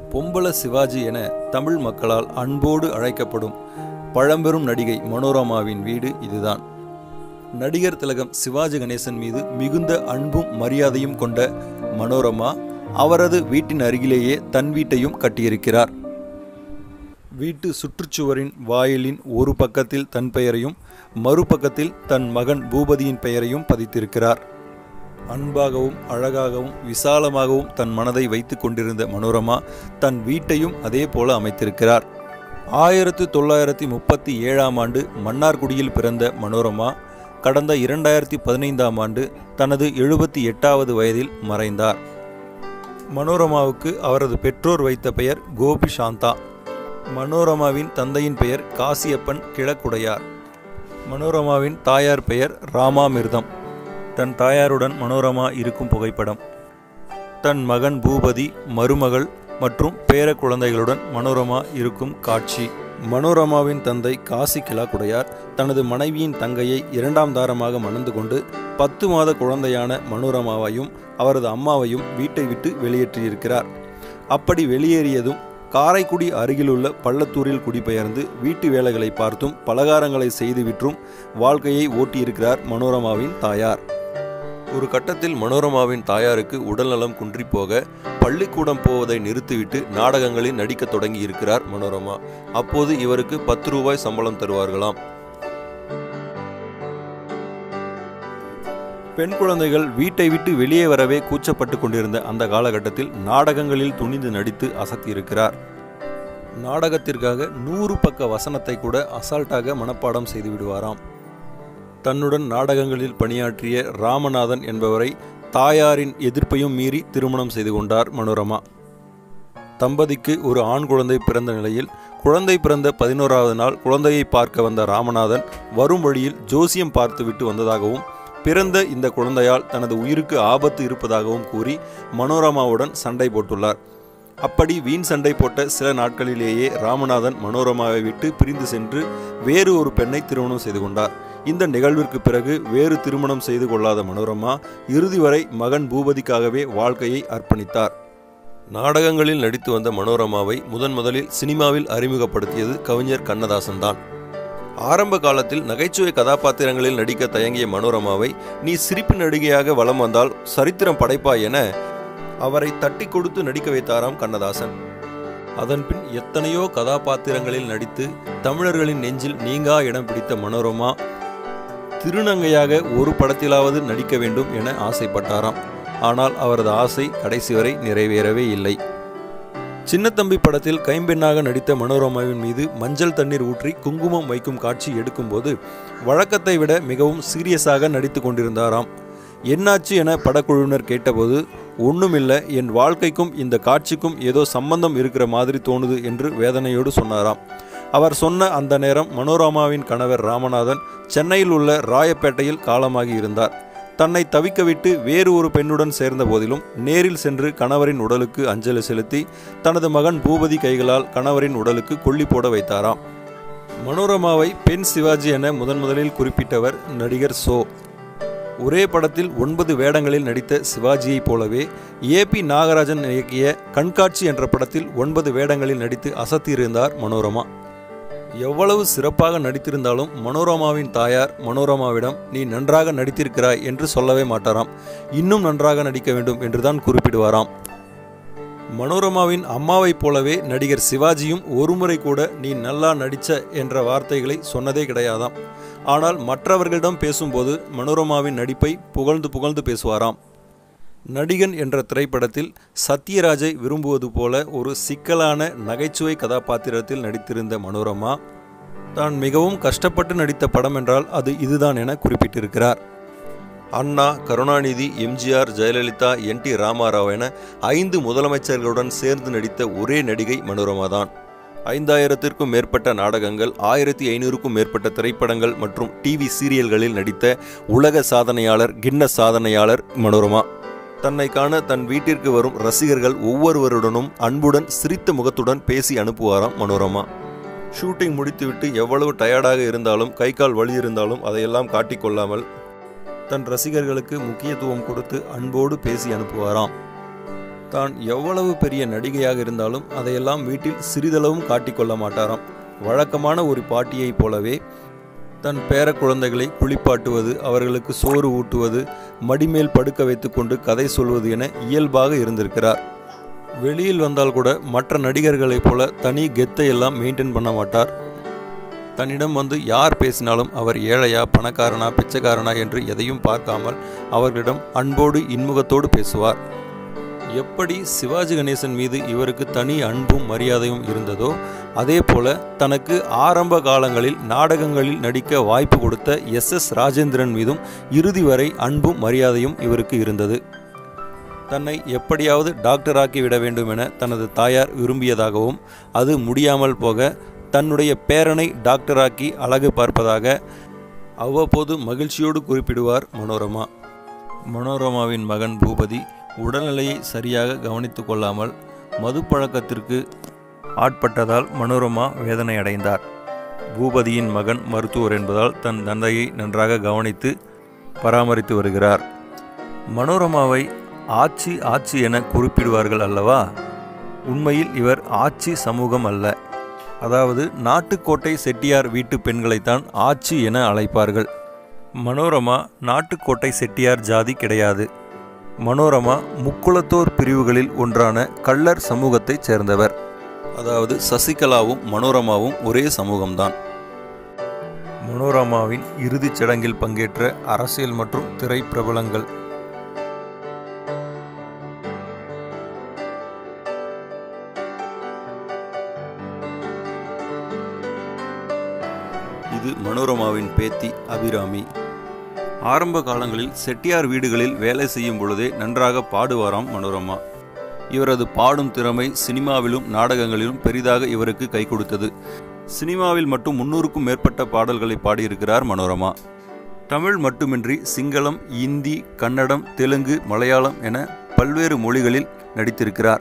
பொம்பள சிவாஜி என தமிழ் மக்களால் அன்போடு அழைக்கப்படும் பழம்பெரும் நடிகை மனோரமாவின் வீடு இதுதான் நடிகர் திலகம் சிவாஜி கணேசன் மீது மிகுந்த அன்பும் மரியாதையும் கொண்ட மனோரமா அவரது வீட்டின் அருகிலேயே தன் வீட்டையும் கட்டியிருக்கிறார் வீட்டு சுற்றுச்சுவரின் வாயிலின் ஒரு பக்கத்தில் தன் பெயரையும் மறுபக்கத்தில் தன் மகன் பூபதியின் பெயரையும் பதித்திருக்கிறார் அன்பாகவும் அழகாகவும் விசாலமாகவும் தன் மனதை வைத்து கொண்டிருந்த மனோரமா தன் வீட்டையும் அதே போல அமைத்திருக்கிறார் ஆயிரத்து தொள்ளாயிரத்தி முப்பத்தி ஏழாம் ஆண்டு மன்னார்குடியில் பிறந்த மனோரமா கடந்த இரண்டாயிரத்தி பதினைந்தாம் ஆண்டு தனது எழுபத்தி எட்டாவது வயதில் மறைந்தார் மனோரமாவுக்கு அவரது பெற்றோர் வைத்த பெயர் கோபி சாந்தா மனோரமாவின் தந்தையின் பெயர் காசியப்பன் கிழக்குடையார் மனோரமாவின் தாயார் பெயர் ராமாமிர்தம் தன் தாயாருடன் மனோரமா இருக்கும் புகைப்படம் தன் மகன் பூபதி மருமகள் மற்றும் பேர குழந்தைகளுடன் மனோரமா இருக்கும் காட்சி மனோரமாவின் தந்தை காசி கிழக்குடையார் தனது மனைவியின் தங்கையை இரண்டாம் தாரமாக மணந்து கொண்டு பத்து மாத குழந்தையான மனோரமாவையும் அவரது அம்மாவையும் வீட்டை விட்டு வெளியேற்றியிருக்கிறார் அப்படி வெளியேறியதும் காரைக்குடி அருகிலுள்ள பள்ளத்தூரில் குடிபெயர்ந்து வீட்டு வேலைகளை பார்த்தும் பலகாரங்களை செய்து விற்றும் வாழ்க்கையை ஓட்டியிருக்கிறார் மனோரமாவின் தாயார் ஒரு கட்டத்தில் மனோரமாவின் தாயாருக்கு உடல்நலம் குன்றி போக பள்ளிக்கூடம் போவதை நிறுத்திவிட்டு நாடகங்களில் நடிக்கத் தொடங்கி இருக்கிறார் மனோரமா அப்போது இவருக்கு பத்து ரூபாய் சம்பளம் தருவார்களாம் பெண் குழந்தைகள் வீட்டை விட்டு வெளியே வரவே கூச்சப்பட்டு கொண்டிருந்த அந்த காலகட்டத்தில் நாடகங்களில் துணிந்து நடித்து அசத்தியிருக்கிறார் நாடகத்திற்காக நூறு பக்க வசனத்தை கூட அசால்ட்டாக மனப்பாடம் செய்து விடுவாராம் தன்னுடன் நாடகங்களில் பணியாற்றிய ராமநாதன் என்பவரை தாயாரின் எதிர்ப்பையும் மீறி திருமணம் செய்து கொண்டார் மனோரமா தம்பதிக்கு ஒரு ஆண் குழந்தை பிறந்த நிலையில் குழந்தை பிறந்த பதினோராவது நாள் குழந்தையை பார்க்க வந்த ராமநாதன் வரும் வழியில் ஜோசியம் பார்த்துவிட்டு வந்ததாகவும் பிறந்த இந்த குழந்தையால் தனது உயிருக்கு ஆபத்து இருப்பதாகவும் கூறி மனோரமாவுடன் சண்டை போட்டுள்ளார் அப்படி வீண் சண்டை போட்ட சில நாட்களிலேயே ராமநாதன் மனோரமாவை விட்டு பிரிந்து சென்று வேறு ஒரு பெண்ணை திருமணம் செய்து கொண்டார் இந்த நிகழ்விற்கு பிறகு வேறு திருமணம் செய்து கொள்ளாத மனோரமா இறுதி வரை மகன் பூபதிக்காகவே வாழ்க்கையை அர்ப்பணித்தார் நாடகங்களில் நடித்து வந்த மனோரமாவை முதன் முதலில் சினிமாவில் அறிமுகப்படுத்தியது கவிஞர் கண்ணதாசன் தான் ஆரம்ப காலத்தில் நகைச்சுவை கதாபாத்திரங்களில் நடிக்க தயங்கிய மனோரமாவை நீ சிரிப்பு நடிகையாக வலம் வந்தால் சரித்திரம் படைப்பாய் என அவரை தட்டி கொடுத்து நடிக்க வைத்தாராம் கண்ணதாசன் அதன்பின் எத்தனையோ கதாபாத்திரங்களில் நடித்து தமிழர்களின் நெஞ்சில் நீங்கா இடம் பிடித்த மனோரமா திருநங்கையாக ஒரு படத்திலாவது நடிக்க வேண்டும் என ஆசைப்பட்டாராம் ஆனால் அவரது ஆசை கடைசி வரை நிறைவேறவே இல்லை சின்னத்தம்பி படத்தில் கைம்பெண்ணாக நடித்த மனோரமாவின் மீது மஞ்சள் தண்ணீர் ஊற்றி குங்குமம் வைக்கும் காட்சி எடுக்கும்போது வழக்கத்தை விட மிகவும் சீரியஸாக நடித்து கொண்டிருந்தாராம் என்னாச்சு என படக்குழுவினர் கேட்டபோது ஒண்ணுமில்ல என் வாழ்க்கைக்கும் இந்த காட்சிக்கும் ஏதோ சம்பந்தம் இருக்கிற மாதிரி தோணுது என்று வேதனையோடு சொன்னாராம் அவர் சொன்ன அந்த நேரம் மனோரமாவின் கணவர் ராமநாதன் சென்னையில் உள்ள ராயப்பேட்டையில் காலமாகி இருந்தார் தன்னை தவிக்க விட்டு வேறு ஒரு பெண்ணுடன் சேர்ந்த போதிலும் நேரில் சென்று கணவரின் உடலுக்கு அஞ்சலி செலுத்தி தனது மகன் பூபதி கைகளால் கணவரின் உடலுக்கு கொல்லி போட வைத்தாராம் மனோரமாவை பெண் சிவாஜி என முதன் முதலில் குறிப்பிட்டவர் நடிகர் சோ ஒரே படத்தில் ஒன்பது வேடங்களில் நடித்த சிவாஜியைப் போலவே ஏ பி நாகராஜன் இயக்கிய கண்காட்சி என்ற படத்தில் ஒன்பது வேடங்களில் நடித்து அசத்தியிருந்தார் மனோரமா எவ்வளவு சிறப்பாக நடித்திருந்தாலும் மனோரமாவின் தாயார் மனோரமாவிடம் நீ நன்றாக நடித்திருக்கிறாய் என்று சொல்லவே மாட்டாராம் இன்னும் நன்றாக நடிக்க வேண்டும் என்றுதான் குறிப்பிடுவாராம் மனோரமாவின் அம்மாவைப் போலவே நடிகர் சிவாஜியும் ஒருமுறை கூட நீ நல்லா நடிச்ச என்ற வார்த்தைகளை சொன்னதே கிடையாதாம் ஆனால் மற்றவர்களிடம் பேசும்போது மனோரமாவின் நடிப்பை புகழ்ந்து புகழ்ந்து பேசுவாராம் நடிகன் என்ற திரைப்படத்தில் சத்யராஜை விரும்புவது போல ஒரு சிக்கலான நகைச்சுவை கதாபாத்திரத்தில் நடித்திருந்த மனோரமா தான் மிகவும் கஷ்டப்பட்டு நடித்த படம் என்றால் அது இதுதான் என குறிப்பிட்டிருக்கிறார் அண்ணா கருணாநிதி எம்ஜிஆர் ஜெயலலிதா என் டி ராமாராவ் என ஐந்து முதலமைச்சர்களுடன் சேர்ந்து நடித்த ஒரே நடிகை மனோரமா தான் ஐந்தாயிரத்திற்கும் மேற்பட்ட நாடகங்கள் ஆயிரத்தி ஐநூறுக்கும் மேற்பட்ட திரைப்படங்கள் மற்றும் டிவி சீரியல்களில் நடித்த உலக சாதனையாளர் கின்னஸ் சாதனையாளர் மனோரமா தன்னை காண தன் வீட்டிற்கு வரும் ரசிகர்கள் ஒவ்வொருவருடனும் அன்புடன் சிரித்த முகத்துடன் பேசி அனுப்புவாராம் மனோரமா ஷூட்டிங் முடித்துவிட்டு எவ்வளவு டயர்டாக இருந்தாலும் கை கால் வலி இருந்தாலும் அதையெல்லாம் காட்டிக்கொள்ளாமல் தன் ரசிகர்களுக்கு முக்கியத்துவம் கொடுத்து அன்போடு பேசி அனுப்புவாராம் தான் எவ்வளவு பெரிய நடிகையாக இருந்தாலும் அதையெல்லாம் வீட்டில் சிறிதளவும் காட்டிக்கொள்ள மாட்டாராம் வழக்கமான ஒரு பாட்டியைப் போலவே தன் பேர குழந்தைகளை குளிப்பாட்டுவது அவர்களுக்கு சோறு ஊட்டுவது மடிமேல் படுக்க வைத்துக்கொண்டு கதை சொல்வது என இயல்பாக இருந்திருக்கிறார் வெளியில் வந்தால் கூட மற்ற நடிகர்களைப் போல தனி கெத்தை எல்லாம் மெயின்டைன் பண்ண மாட்டார் தன்னிடம் வந்து யார் பேசினாலும் அவர் ஏழையா பணக்காரனா பிச்சைக்காரனா என்று எதையும் பார்க்காமல் அவர்களிடம் அன்போடு இன்முகத்தோடு பேசுவார் எப்படி சிவாஜி கணேசன் மீது இவருக்கு தனி அன்பும் மரியாதையும் இருந்ததோ அதே போல தனக்கு ஆரம்ப காலங்களில் நாடகங்களில் நடிக்க வாய்ப்பு கொடுத்த எஸ் எஸ் ராஜேந்திரன் மீதும் இறுதி வரை அன்பும் மரியாதையும் இவருக்கு இருந்தது தன்னை எப்படியாவது டாக்டராக்கி விட வேண்டும் என தனது தாயார் விரும்பியதாகவும் அது முடியாமல் போக தன்னுடைய பேரனை டாக்டராக்கி அழகு பார்ப்பதாக அவ்வப்போது மகிழ்ச்சியோடு குறிப்பிடுவார் மனோரமா மனோரமாவின் மகன் பூபதி உடல்நிலையை சரியாக கவனித்து கொள்ளாமல் மது பழக்கத்திற்கு ஆட்பட்டதால் மனோரமா வேதனை அடைந்தார் பூபதியின் மகன் மருத்துவர் என்பதால் தன் தந்தையை நன்றாக கவனித்து பராமரித்து வருகிறார் மனோரமாவை ஆட்சி ஆட்சி என குறிப்பிடுவார்கள் அல்லவா உண்மையில் இவர் ஆட்சி சமூகம் அல்ல அதாவது நாட்டுக்கோட்டை செட்டியார் வீட்டு பெண்களைத்தான் ஆட்சி என அழைப்பார்கள் மனோரமா நாட்டுக்கோட்டை செட்டியார் ஜாதி கிடையாது மனோரமா முக்குளத்தோர் பிரிவுகளில் ஒன்றான கள்ளர் சமூகத்தைச் சேர்ந்தவர் அதாவது சசிகலாவும் மனோரமாவும் ஒரே சமூகம்தான் மனோரமாவின் இறுதிச் சடங்கில் பங்கேற்ற அரசியல் மற்றும் திரைப்பிரபலங்கள் இது மனோரமாவின் பேத்தி அபிராமி ஆரம்ப காலங்களில் செட்டியார் வீடுகளில் வேலை செய்யும் பொழுதே நன்றாக பாடுவாராம் மனோரமா இவரது பாடும் திறமை சினிமாவிலும் நாடகங்களிலும் பெரிதாக இவருக்கு கை கொடுத்தது சினிமாவில் மட்டும் முன்னூறுக்கும் மேற்பட்ட பாடல்களை பாடியிருக்கிறார் மனோரமா தமிழ் மட்டுமின்றி சிங்களம் இந்தி கன்னடம் தெலுங்கு மலையாளம் என பல்வேறு மொழிகளில் நடித்திருக்கிறார்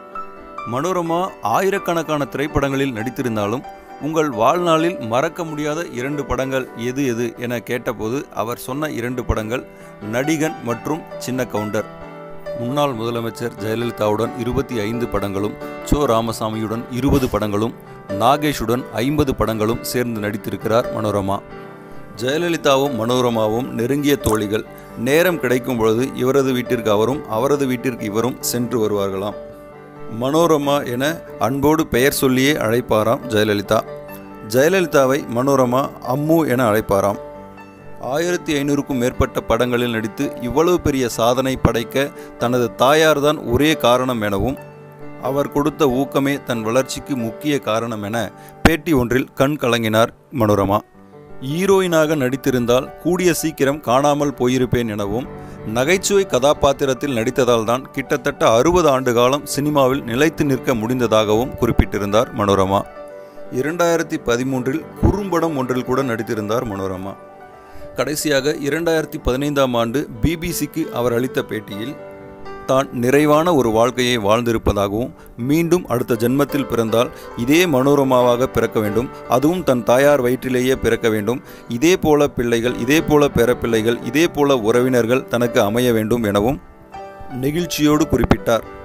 மனோரமா ஆயிரக்கணக்கான திரைப்படங்களில் நடித்திருந்தாலும் உங்கள் வாழ்நாளில் மறக்க முடியாத இரண்டு படங்கள் எது எது என கேட்டபோது அவர் சொன்ன இரண்டு படங்கள் நடிகன் மற்றும் சின்ன கவுண்டர் முன்னாள் முதலமைச்சர் ஜெயலலிதாவுடன் இருபத்தி ஐந்து படங்களும் சோ ராமசாமியுடன் இருபது படங்களும் நாகேஷுடன் ஐம்பது படங்களும் சேர்ந்து நடித்திருக்கிறார் மனோரமா ஜெயலலிதாவும் மனோரமாவும் நெருங்கிய தோழிகள் நேரம் கிடைக்கும் பொழுது இவரது வீட்டிற்கு அவரும் அவரது வீட்டிற்கு இவரும் சென்று வருவார்களாம் மனோரமா என அன்போடு பெயர் சொல்லியே அழைப்பாராம் ஜெயலலிதா ஜெயலலிதாவை மனோரமா அம்மு என அழைப்பாராம் ஆயிரத்தி ஐநூறுக்கும் மேற்பட்ட படங்களில் நடித்து இவ்வளவு பெரிய சாதனை படைக்க தனது தாயார்தான் ஒரே காரணம் எனவும் அவர் கொடுத்த ஊக்கமே தன் வளர்ச்சிக்கு முக்கிய காரணம் என பேட்டி ஒன்றில் கண் கலங்கினார் மனோரமா ஹீரோயினாக நடித்திருந்தால் கூடிய சீக்கிரம் காணாமல் போயிருப்பேன் எனவும் நகைச்சுவை கதாபாத்திரத்தில் நடித்ததால் தான் கிட்டத்தட்ட அறுபது ஆண்டு காலம் சினிமாவில் நிலைத்து நிற்க முடிந்ததாகவும் குறிப்பிட்டிருந்தார் மனோரமா இரண்டாயிரத்தி பதிமூன்றில் குறும்படம் ஒன்றில் கூட நடித்திருந்தார் மனோரமா கடைசியாக இரண்டாயிரத்தி பதினைந்தாம் ஆண்டு பிபிசிக்கு அவர் அளித்த பேட்டியில் தான் நிறைவான ஒரு வாழ்க்கையை வாழ்ந்திருப்பதாகவும் மீண்டும் அடுத்த ஜென்மத்தில் பிறந்தால் இதே மனோரமாவாக பிறக்க வேண்டும் அதுவும் தன் தாயார் வயிற்றிலேயே பிறக்க வேண்டும் இதே போல பிள்ளைகள் இதே போல பேரப்பிள்ளைகள் இதே போல உறவினர்கள் தனக்கு அமைய வேண்டும் எனவும் நெகிழ்ச்சியோடு குறிப்பிட்டார்